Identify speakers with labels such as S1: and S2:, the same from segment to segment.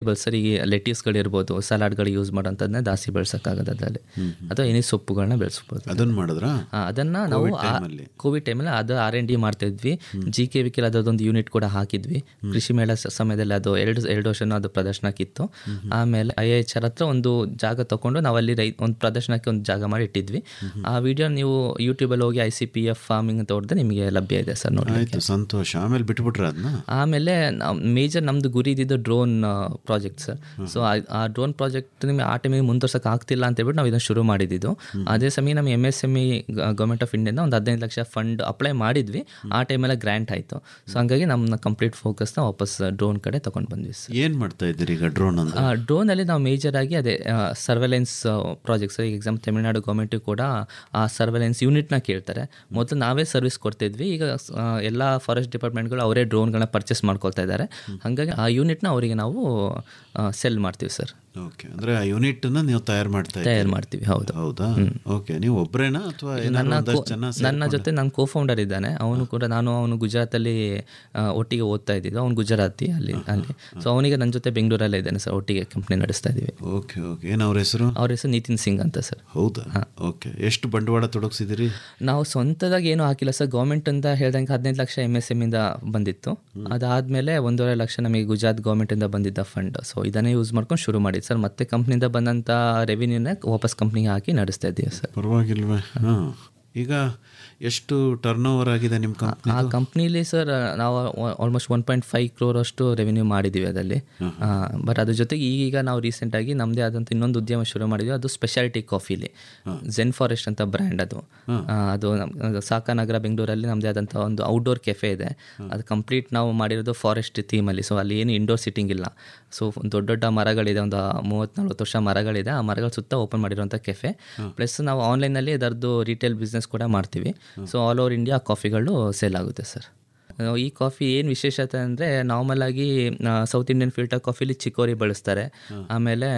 S1: ವೆಜಿಟೇಬಲ್ಸರಿಗೆ ಲೆಟೀಸ್ಗಳಿರ್ಬೋದು ಸಲಾಡ್ಗಳಿಗೆ use ಮಾಡೋಂಥದ್ದನ್ನ ಜಾಸ್ತಿ ಬೆಳ್ಸೋಕ್ಕಾಗದು ಅದರಲ್ಲಿ ಅಥವಾ ಎನಿ ಸೊಪ್ಪುಗಳನ್ನ ಬೆಳೆಸ್ಬೋದು
S2: ಅದನ್ನ ಮಾಡಿದ್ರಾ
S1: ಆ, ಅದನ್ನ ನಾವು
S2: ಟೈಮಲ್ಲಿ?
S1: ಕೋವಿಡ್ ಟೈಮಲ್ಲಿ ಅದು ಆರ್ ಎನ್ ಡಿ ಮಾಡ್ತಾ ಇದ್ವಿ ಜಿ ಕೆ ವಿಕಿಲ್ ಅದೊಂದು ಯೂನಿಟ್ ಕೂಡ ಹಾಕಿದ್ವಿ ಕೃಷಿ ಮೇಳ ಸ- ಸಮಯದಲ್ಲಿ ಅದು ಎರಡು ಎರಡು ವರ್ಷನೂ ಅದು ಪ್ರದರ್ಶನಕ್ಕಿತ್ತು ಆಮೇಲೆ ಐ ಎಚ್ ಆರ್ ಹತ್ರ ಒಂದು ಜಾಗ ತಗೊಂಡು ನಾವು ಅಲ್ಲಿ ರೈ ಒಂದು ಪ್ರದರ್ಶನಕ್ಕೆ ಒಂದು ಜಾಗ ಮಾಡಿ ಇಟ್ಟಿದ್ವಿ ಆ ವಿಡಿಯೋ ನೀವು ಯೂಟ್ಯೂಬಲ್ಲಿ ಹೋಗಿ I C P F farming ಅಂತ ಹೊಡೆದ್ರೆ ನಿಮಗೆ ಲಭ್ಯ ಇದೆ ಸರ್ ನೋಡಿ
S2: ಆಯ್ತು ಸಂತೋಷ ಆಮೇಲೆ ಬಿಟ್ಬಿಟ್ರ ಅದನ್ನ
S1: ಆಮೇಲೆ ಮೇಜರ್ ನಮ್ದು ಗುರಿ ಇದ್ದಿದ್ದು ಡ್ರೋನ್ ಪ್ರಾಜೆಕ್ಟ್ ಸರ್ ಸೊ ಆ ಡ್ರೋನ್ ಪ್ರಾಜೆಕ್ಟ್ ನಿಮಗೆ ಆ ಟೈಮಿಗೆ ಮುಂದುವರ್ಸಕ್ಕೆ ಆಗ್ತಿಲ್ಲ ಅಂತ ಹೇಳ್ಬಿಟ್ಟು ನಾವು ಇದನ್ನು ಶುರು ಮಾಡಿದ್ದು ಅದೇ ಸಮಯ ನಮ್ಮ M S M E government of ಇಂಡಿಯಾದ ಒಂದು ಹದಿನೈದು ಲಕ್ಷ ಫಂಡ್ ಅಪ್ಲೈ ಮಾಡಿದ್ವಿ ಆ ಟೈಮೆಲ್ಲ ಗ್ರ್ಯಾಂಟ್ ಆಯಿತು ಸೊ ಹಂಗಾಗಿ ನಮ್ಮ ಕಂಪ್ಲೀಟ್ ಫೋಕಸ್ನ ವಾಪಸ್ ಡ್ರೋನ್ ಕಡೆ ತೊಗೊಂಡು ಬಂದ್ವಿ ಸರ್
S2: ಏನ್ ಮಾಡ್ತಾ ಇದ್ದೀರಿ ಈಗ ಡ್ರೋನ್ ಅಂದ್ರೆ
S1: ಡ್ರೋನಲ್ಲಿ ನಾವು ಮೇಜರ್ ಆಗಿ ಅದೇ ಸರ್ವೆಲೆನ್ಸ್ ಪ್ರಾಜೆಕ್ಟ್ಸ್ ಈಗ ಎಕ್ಸಾಮ್ ತಮಿಳ್ನಾಡು ಗೌರ್ಮೆಂಟು ಕೂಡ ಆ ಸರ್ವೆಲೆನ್ಸ್ ಯೂನಿಟ್ನ ಕೇಳ್ತಾರೆ ಮೊದಲು ನಾವೇ ಸರ್ವಿಸ್ ಕೊಡ್ತಿದ್ವಿ ಈಗ ಆ, ಎಲ್ಲ ಫಾರೆಸ್ಟ್ ಡಿಪಾರ್ಟ್ಮೆಂಟ್ಗಳು ಅವರೇ ಡ್ರೋನ್ಗಳನ್ನ ಪರ್ಚೇಸ್ ಮಾಡ್ಕೊಳ್ತಾ ಇದ್ದಾರೆ ಹಾಗಾಗಿ ಆ ಯೂನಿಟ್ನ ಅವರಿಗೆ ನಾವು ಸೆಲ್ ಮಾಡ್ತೀವಿ ಸರ್
S2: ಓಕೆ ಅಂದ್ರೆ ಆ ಯೂನಿಟ್ ನೀವು ತಯಾರು ಮಾಡ್ತಾ ಇದ್ದೀರಿ
S1: ತಯಾರು ಮಾಡ್ತೀವಿ ಹೌದು
S2: ಹೌದಾ ಓಕೆ ನೀವು ಒಬ್ರೇನಾ ಅಥವಾ ಏನಾದ್ರು
S1: ನನ್ನ
S2: ಒಂದಷ್ಟು
S1: ಕೋ-
S2: ಜನ
S1: ನನ್ನ
S2: ಸೇರ್ಕೊಂಡು-
S1: ಜೊತೆ ನನ್ನ ಕೋ ಫೌಂಡರ್ ಇದ್ದಾನೆ ಅವನು ಕೂಡ ನಾನು ಅವನು ಗುಜರಾತಲ್ಲಿ ಆ, ಒಟ್ಟಿಗೆ ಓದ್ತಾ ಇದ್ದಿದ್ದು ಅವ್ನು ಗುಜರಾತಿ ಅಲ್ಲಿ ಅಲ್ಲಿ ಸೊ ಅವನಿಗೆ ನನ್ನ ಜೊತೆ ಬೆಂಗಳೂರಲ್ಲೇ ಇದ್ದಾನೆ ಸರ್ ಒಟ್ಟಿಗೆ ಕಂಪ್ನಿ ನಡೆಸ್ತಾ ಇದ್ದೀವಿ
S2: ಓಕೆ ಓಕೆ ಏನು ಅವ್ರ ಹೆಸರು
S1: ಅವ್ರ ಹೆಸರು ನಿತಿನ್ ಸಿಂಗ್ ಅಂತ ಸರ್
S2: ಹೌದಾ ಓಕೆ ಎಷ್ಟು ಬಂಡವಾಳ ತೊಡಗಿಸಿದಿರಿ
S1: ನಾವು ಸ್ವಂತದಾಗಿ ಏನೂ ಹಾಕಿಲ್ಲ ಸರ್ ಗೌರ್ಮೆಂಟ್ ಅಂತ ಹೇಳ್ದಂಗೆ ಹದಿನೈದು ಲಕ್ಷ ಎಮ್ ಎಸ್ ಎಮ್ ಇಂದ ಬಂದಿತ್ತು ಅದಾದಮೇಲೆ ಒಂದೂವರೆ ಲಕ್ಷ ನಮಗೆ ಗುಜರಾತ್ ಗೌರ್ಮೆಂಟಿಂದ ಬಂದಿದ್ದ ಫಂಡ್ ಸೊ ಇದನ್ನೇ ಯೂಸ್ ಮಾಡ್ಕೊಂಡು ಶುರು ಮಾಡಿದ್ದು ಸರ್ ಮತ್ತೆ ಕಂಪ್ನಿಯಿಂದ ಬಂದಂಥ ರೆವಿನ್ಯೂನ ವಾಪಸ್ ಕಂಪ್ನಿಗೆ ಹಾಕಿ ನಡೆಸ್ತಾ ಇದ್ದೀವಿ ಸರ್
S2: ಪರವಾಗಿಲ್ವೇ ಹಾಂ ಈಗ ಎಷ್ಟು ಟರ್ನ್ ಓವರ್ ಆಗಿದೆ ನಿಮ್ಮ ಕಂಪ್ನಿ
S1: ಆ ಕಂಪ್ನಿಲಿ ಸರ್ ನಾವು almost one point five crore ಅಷ್ಟು ರೆವೆನ್ಯೂ ಮಾಡಿದ್ದೀವಿ ಅದರಲ್ಲಿ ಬಟ್ ಅದ್ರ ಜೊತೆಗೆ ಈಗೀಗ ನಾವು ರೀಸೆಂಟಾಗಿ ನಮ್ಮದೇ ಆದಂಥ ಇನ್ನೊಂದು ಉದ್ಯಮ ಶುರು ಮಾಡಿದ್ವಿ ಅದು ಸ್ಪೆಷಾಲಿಟಿ ಕಾಫಿಲಿ ಝೆನ್ ಫಾರೆಸ್ಟ್ ಅಂತ ಬ್ರ್ಯಾಂಡ್ ಅದು ಆ, ಅದು ನಮ್- ಸಾಕಾನಗರ ಬೆಂಗಳೂರಲ್ಲಿ ನಮ್ಮದೇ ಆದಂಥ ಒಂದು ಔಟ್ಡೋರ್ ಕೆಫೆ ಇದೆ ಅದು ಕಂಪ್ಲೀಟ್ ನಾವು ಮಾಡಿರೋದು ಫಾರೆಸ್ಟ್ ಥೀಮಲ್ಲಿ ಸೊ ಅಲ್ಲಿ ಏನು ಇಂಡೋರ್ ಸಿಟ್ಟಿಂಗ್ ಇಲ್ಲ ಸೊ ದೊಡ್ಡ ದೊಡ್ಡ ಮರಗಳಿದೆ ಒಂದು ಮೂವತ್ತು ನಲ್ವತ್ತು ವರ್ಷ ಮರಗಳಿದೆ ಆ ಮರಗಳ ಸುತ್ತ ಓಪನ್ ಮಾಡಿರುವಂಥ ಕೆಫೆ ಪ್ಲಸ್ ನಾವು ಆನ್ಲೈನಲ್ಲಿ ಅದರದ್ದು ರಿಟೇಲ್ ಬಿಸ್ನೆಸ್ ಕೂಡ ಮಾಡ್ತೀವಿ ಸೊ ಆಲ್ ಓವರ್ ಇಂಡಿಯಾ ಕಾಫಿಗಳು ಸೇಲ್ ಆಗುತ್ತೆ ಸರ್ ಈ ಕಾಫಿ ಏನು ವಿಶೇಷತೆ ಅಂದರೆ ನಾರ್ಮಲ್ ಆಗಿ ಸೌತ್ ಇಂಡಿಯನ್ ಫಿಲ್ಟರ್ ಕಾಫಿಲಿ ಚಿಕೋರಿ ಬಳಸ್ತಾರೆ ಆಮೇಲೆ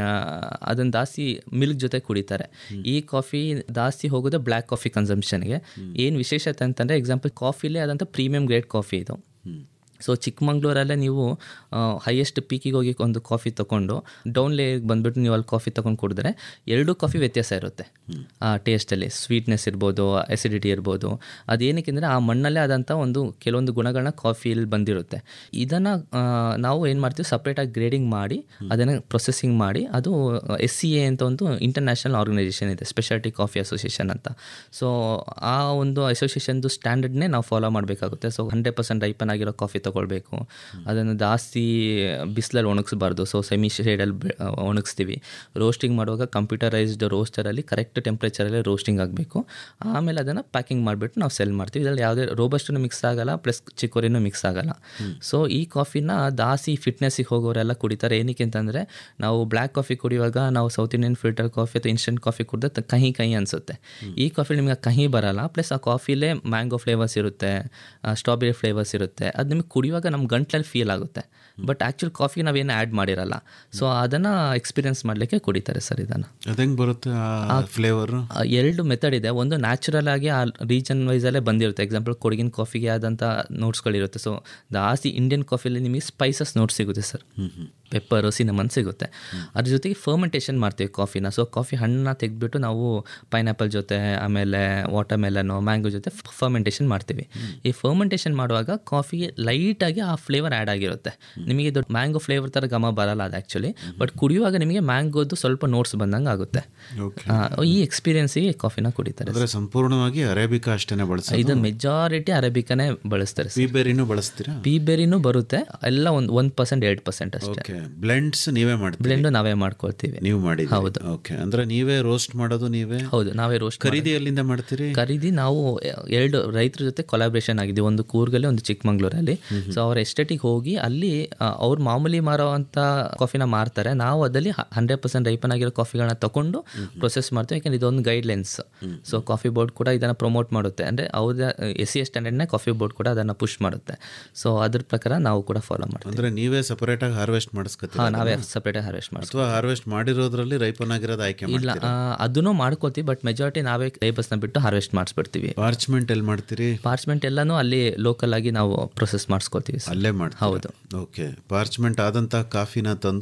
S1: ಅದನ್ನು ಜಾಸ್ತಿ ಮಿಲ್ಕ್ ಜೊತೆ ಕುಡಿತಾರೆ ಈ ಕಾಫಿ ಜಾಸ್ತಿ ಹೋಗೋದು ಬ್ಲ್ಯಾಕ್ ಕಾಫಿ ಕನ್ಸಂಪ್ಷನ್ಗೆ ಏನು ವಿಶೇಷತೆ ಅಂತಂದರೆ ಎಕ್ಸಾಂಪಲ್ ಕಾಫಿಲೇ ಆದಂಥ ಪ್ರೀಮಿಯಂ ಗ್ರೇಡ್ ಕಾಫಿ ಇದು ಸೊ ಚಿಕ್ಕಮಂಗ್ಳೂರಲ್ಲೇ ನೀವು ಹೈಯೆಸ್ಟ್ ಪೀಕಿಗೆ ಹೋಗಿ ಒಂದು ಕಾಫಿ ತೊಗೊಂಡು ಡೌನ್ ಲೇಗೆ ಬಂದುಬಿಟ್ಟು ನೀವು ಅಲ್ಲಿ ಕಾಫಿ ತೊಗೊಂಡು ಕುಡಿದ್ರೆ ಎರಡೂ ಕಾಫಿ ವ್ಯತ್ಯಾಸ ಇರುತ್ತೆ ಆ ಟೇಸ್ಟಲ್ಲಿ ಸ್ವೀಟ್ನೆಸ್ ಇರ್ಬೋದು ಅಸಿಡಿಟಿ ಇರ್ಬೋದು ಅದೇನಕ್ಕೆ ಅಂದರೆ ಆ ಮಣ್ಣಲ್ಲೇ ಆದಂಥ ಒಂದು ಕೆಲವೊಂದು ಗುಣಗಳನ್ನ ಕಾಫಿಯಲ್ಲಿ ಬಂದಿರುತ್ತೆ ಇದನ್ನು ನಾವು ಏನು ಮಾಡ್ತೀವಿ ಸಪ್ರೇಟಾಗಿ ಗ್ರೇಡಿಂಗ್ ಮಾಡಿ ಅದನ್ನು ಪ್ರೊಸೆಸಿಂಗ್ ಮಾಡಿ ಅದು ಎಸ್ ಸಿ ಎ ಅಂತ ಒಂದು ಇಂಟರ್ನ್ಯಾಷನಲ್ ಆರ್ಗನೈಸೇಷನ್ ಇದೆ ಸ್ಪೆಷಾಲಿಟಿ ಕಾಫಿ ಅಸೋಸಿಯೇಷನ್ ಅಂತ ಸೊ ಆ ಒಂದು ಅಸೋಸಿಯೇಷನ್ದು ಸ್ಟ್ಯಾಂಡರ್ಡ್ನೇ ನಾವು ಫಾಲೋ ಮಾಡಬೇಕಾಗುತ್ತೆ ಸೊ ಹಂಡ್ರೆಡ್ ಪರ್ಸೆಂಟ್ ರೈಪನ್ ಆಗಿರೋ ಕಾಫಿ ತೊಗೊಳ್ಬೇಕು ಅದನ್ನು ಜಾಸ್ತಿ ಬಿಸಿಲಲ್ಲಿ ಒಣಗಿಸ್ಬಾರ್ದು ಸೊ ಸೆಮಿ ಶೇಡಲ್ಲಿ ಒಣಗಿಸ್ತೀವಿ ರೋಸ್ಟಿಂಗ್ ಮಾಡುವಾಗ ಕಂಪ್ಯೂಟರೈಸ್ಡ್ ರೋಸ್ಟರಲ್ಲಿ ಕರೆಕ್ಟ್ ಟೆಂಪ್ರೇಚರಲ್ಲಿ ರೋಸ್ಟಿಂಗ್ ಆಗಬೇಕು ಆಮೇಲೆ ಅದನ್ನು ಪ್ಯಾಕಿಂಗ್ ಮಾಡಿಬಿಟ್ಟು ನಾವು ಸೆಲ್ ಮಾಡ್ತೀವಿ ಇದರಲ್ಲಿ ಯಾವುದೇ ರೋಬಸ್ಟೂ ಮಿಕ್ಸ್ ಆಗಲ್ಲ ಪ್ಲಸ್ ಚಿಕೋರಿನೂ ಮಿಕ್ಸ್ ಆಗಲ್ಲ ಸೊ ಈ ಕಾಫಿನ ಜಾಸ್ತಿ ಫಿಟ್ನೆಸ್ಸಿಗೆ ಹೋಗೋರೆಲ್ಲ ಕುಡಿತಾರೆ ಏನಕ್ಕೆ ಅಂತಂದರೆ ನಾವು ಬ್ಲ್ಯಾಕ್ ಕಾಫಿ ಕುಡಿಯುವಾಗ ನಾವು ಸೌತ್ ಇಂಡಿಯನ್ ಫಿಲ್ಟರ್ ಕಾಫಿ ಅಥವಾ ಇನ್ಸ್ಟೆಂಟ್ ಕಾಫಿ ಕುಡಿದ್ರೆ ತ- ಕಹಿ ಕಹಿ ಅನಿಸುತ್ತೆ ಈ ಕಾಫಿ ನಿಮಗೆ ಕಹಿ ಬರಲ್ಲ ಪ್ಲಸ್ ಆ ಕಾಫಿಲೇ ಮ್ಯಾಂಗೋ ಫ್ಲೇವರ್ಸ್ ಇರುತ್ತೆ ಸ್ಟ್ರಾಬೆರಿ ಫ್ಲೇವರ್ಸ್ ಇರುತ್ತೆ ಅದು ನಿಮಗೆ ಕುಡಿಯುವಾಗ ನಮ್ಮ ಗಂಟ್ಲಲ್ಲಿ ಫೀಲ್ ಆಗುತ್ತೆ ಬಟ್ ಆ್ಯಕ್ಚುಲ್ ಕಾಫಿ ನಾವೇನು ಆ್ಯಡ್ ಮಾಡಿರಲ್ಲ ಸೊ ಅದನ್ನು ಎಕ್ಸ್ಪೀರಿಯನ್ಸ್ ಮಾಡಲಿಕ್ಕೆ ಕುಡಿತಾರೆ ಸರ್ ಇದನ್ನು
S2: ಅದು ಹೆಂಗೆ ಬರುತ್ತೆ ಆ ಫ್ಲೇವರು
S1: ಆ, ಎರಡು ಮೆಥಡ್ ಇದೆ ಒಂದು ನ್ಯಾಚುರಲ್ ಆಗಿ ಆ ರೀಜನ್ ವೈಸಲ್ಲೇ ಬಂದಿರುತ್ತೆ ಎಕ್ಸಾಂಪಲ್ ಕೊಡಗಿನ ಕಾಫಿಗೆ ಆದಂಥ ನೋಟ್ಸ್ಗಳಿರುತ್ತೆ ಸೊ ಜಾಸ್ತಿ ಇಂಡಿಯನ್ ಕಾಫಿಲಿ ನಿಮಗೆ ಸ್ಪೈಸಸ್ ನೋಟ್ಸ್ ಸಿಗುತ್ತೆ ಸರ್ ಪೆಪ್ಪರು ಸಿನಮನ್ ಸಿಗುತ್ತೆ ಅದ್ರ ಜೊತೆಗೆ ಫರ್ಮೆಂಟೇಷನ್ ಮಾಡ್ತೀವಿ ಕಾಫಿನ ಸೊ ಕಾಫಿ ಹಣ್ಣನ್ನ ತೆಗೆದ್ಬಿಟ್ಟು ನಾವು ಪೈನಾಪಲ್ ಜೊತೆ ಆಮೇಲೆ ವಾಟರ್ ಮೆಲನು ಮ್ಯಾಂಗೋ ಜೊತೆ ಫರ್ಮೆಂಟೇಷನ್ ಮಾಡ್ತೀವಿ ಈ ಫರ್ಮೆಂಟೇಷನ್ ಮಾಡುವಾಗ ಕಾಫಿಗೆ ಲೈಟಾಗಿ ಆ ಫ್ಲೇವರ್ ಆ್ಯಡ್ ಆಗಿರುತ್ತೆ ನಿಮಗೆ ದೊಡ್ಡ ಮ್ಯಾಂಗೋ ಫ್ಲೇವರ್ ಥರ ಘಮ ಬರಲ್ಲ ಅದು ಆ್ಯಕ್ಚುಲಿ ಬಟ್ ಕುಡಿಯುವಾಗ ನಿಮಗೆ ಮ್ಯಾಂಗೋದು ಸ್ವಲ್ಪ ನೋಟ್ಸ್ ಬಂದಂಗೆ ಆಗುತ್ತೆ
S2: ಓಕೆ
S1: ಆ, ಈ ಎಕ್ಸ್ಪೀರಿಯನ್ಸಿಗೆ ಕಾಫಿನ ಕುಡಿತಾರೆ
S2: ಅಂದರೆ ಸಂಪೂರ್ಣವಾಗಿ ಅರೇಬಿಕಾ ಅಷ್ಟೇನೆ ಬಳಸಿ
S1: ಇದು ಮೆಜಾರಿಟಿ ಅರೇಬಿಕನೇ ಬಳಸ್ತಾರೆ ಸರ್
S2: ಪೀಬೇರಿನೂ ಬಳಸ್ತೀರಾ
S1: ಪೀಬೆರಿನೂ ಬರುತ್ತೆ ಎಲ್ಲ ಒಂದು ಒಂದು ಪರ್ಸೆಂಟ್ ಎರಡು ಪರ್ಸೆಂಟ್ ಅಷ್ಟೇ
S2: ಓಕೆ ಬ್ಲೆಂಡ್ಸ್ ನೀವೇ ಮಾಡ್ತೀರಿ
S1: ಬ್ಲೆಂಡು ನಾವೇ ಮಾಡ್ಕೊಳ್ತೀವಿ
S2: ನೀವು ಮಾಡಿ ಹೌದು ಓಕೆ ಅಂದ್ರೆ ನೀವೇ ರೋಸ್ಟ್ ಮಾಡೋದು ನೀವೇ
S1: ಹೌದು ನಾವೇ ರೋಸ್ಟ್
S2: ಖರೀದಿ ಎಲ್ಲಿಂದ ಮಾಡ್ತೀರಿ
S1: ಖರೀದಿ ನಾವು ಎರಡು ರೈತರ ಜೊತೆ ಕೊಲಾಬ್ರೇಷನ್ ಆಗಿದೆ ಒಂದು ಕೂರ್ಗಲ್ಲಿ ಒಂದು ಚಿಕ್ಕಮಂಗ್ಳೂರಲ್ಲಿ ಸೊ ಅವ್ರ ಎಸ್ಟೇಟಿಗೆ ಹೋಗಿ ಅಲ್ಲಿ ಆ, ಅವ್ರು ಮಾಮೂಲಿ ಮಾರೋವಂಥ ಕಾಫಿನ ಮಾರ್ತಾರೆ ನಾವು ಅದಲ್ಲಿ ಹಂಡ್ರೆಡ್ ಪರ್ಸೆಂಟ್ ರೈಪನ್ ಆಗಿರೋ ಕಾಫಿಗಳನ್ನ ತಗೊಂಡು ಪ್ರೊಸೆಸ್ ಮಾಡ್ತೀವಿ ಯಾಕಂದ್ರೆ ಇದೊಂದು ಗೈಡ್ಲೈನ್ಸ್ ಸೊ ಕಾಫಿ ಬೋರ್ಡ್ ಕೂಡ ಇದನ್ನು ಪ್ರಮೋಟ್ ಮಾಡುತ್ತೆ ಅಂದರೆ ಅವ್ರ ಎಸ್ ಸಿ ಎಸ್ ಸ್ಟ್ಯಾಂಡರ್ಡ್ನ ಕಾಫಿ ಬೋರ್ಡ್ ಕೂಡ ಅದನ್ನು ಪುಷ್ ಮಾಡುತ್ತೆ ಸೊ ಅದ್ರ ಪ್ರಕಾರ ನಾವು ಕೂಡ ಫಾಲೋ ಮಾಡ್ತೀವಿ
S2: ಅಂದ್ರೆ ನೀವೇ ಸಪರೇಟ್ ಆಗಿ ಹಾರ್ವೆಸ್ಟ್ ಮಾಡಿಸ್ಕೊತೀರಿ
S1: ಹಾಂ ನಾವೇ ಸಪ್ರೇಟಾಗಿ ಹಾರ್ವೆಸ್ಟ್ ಮಾಡ್ತೀವಿ
S2: ಅಥವಾ ಹಾರ್ವೆಸ್ಟ್ ಮಾಡಿರೋದ್ರಲ್ಲಿ ರೈಪನ್ ಆಗಿರೋದು ಆಯ್ಕೆ
S1: ಇಲ್ಲ
S2: ಮಾಡ್ತೀರಾ
S1: ಆ, ಅದನ್ನು ಮಾಡ್ಕೊಳ್ತೀವಿ ಬಟ್ ಮೆಜಾರಿಟಿ ನಾವೇ ಲೇಬರ್ಸ್ನ ಬಿಟ್ಟು ಹಾರ್ವೆಸ್ಟ್ ಮಾಡಿಸ್ಬಿಡ್ತೀವಿ
S2: ಪಾರ್ಚ್ಮೆಂಟ್ ಎಲ್ಲಿ ಮಾಡ್ತೀರಿ
S1: ಪಾರ್ಚ್ಮೆಂಟ್ ಎಲ್ಲನೂ ಅಲ್ಲಿ ಲೋಕಲ್ ಆಗಿ ನಾವು ಪ್ರೊಸೆಸ್ ಮಾಡಿಸ್ಕೊಳ್ತೀವಿ ಸರ್
S2: ಅಲ್ಲೇ ಮಾಡ್ತೀರಾ
S1: ಹೌದು.
S2: ಓಕೆ ಪಾರ್ಚ್ಮೆಂಟ್ ಆದಂತ ಕಾಫಿನ ತಂದು